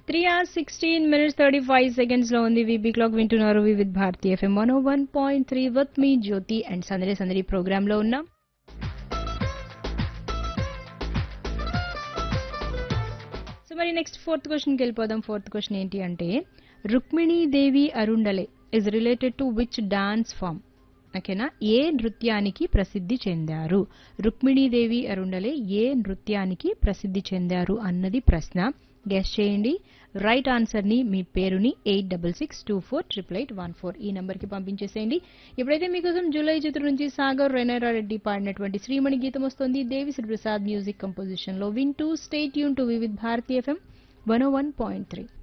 three hours sixteen minutes thirty five seconds లో ఉంది VB clock వింటున్నారు Vividh Bharati FM one one point three with me Jyothi and సందడి సందడి programme లో ఉన్నాం సో మరి నెక్స్ట్ ఫోర్త్ క్వశ్చన్కి వెళ్ళిపోదాం ఫోర్త్ క్వశ్చన్ ఏంటి అంటే Rukmini Devi Arundale is related to which dance form ఓకేనా ఏ నృత్యానికి ప్రసిద్ధి చెందారు రుక్మిణీదేవి అరుండలే ఏ నృత్యానికి ప్రసిద్ధి చెందారు అన్నది ప్రశ్న గెస్ చేయండి రైట్ ఆన్సర్ ని మీ పేరుని eight double six two four triple eight one four ఈ నంబర్కి పంపించేసేయండి ఇప్పుడైతే మీకోసం జూలై చిత్రం నుంచి సాగర్ రెనైరా రెడ్డి పాడినటువంటి శ్రీమణి గీతం వస్తుంది దేవిశ్రీ ప్రసాద్ మ్యూజిక్ కంపోజిషన్ లో వింటూ స్టేట్ యూన్ to Vividh Bharati FM one one point three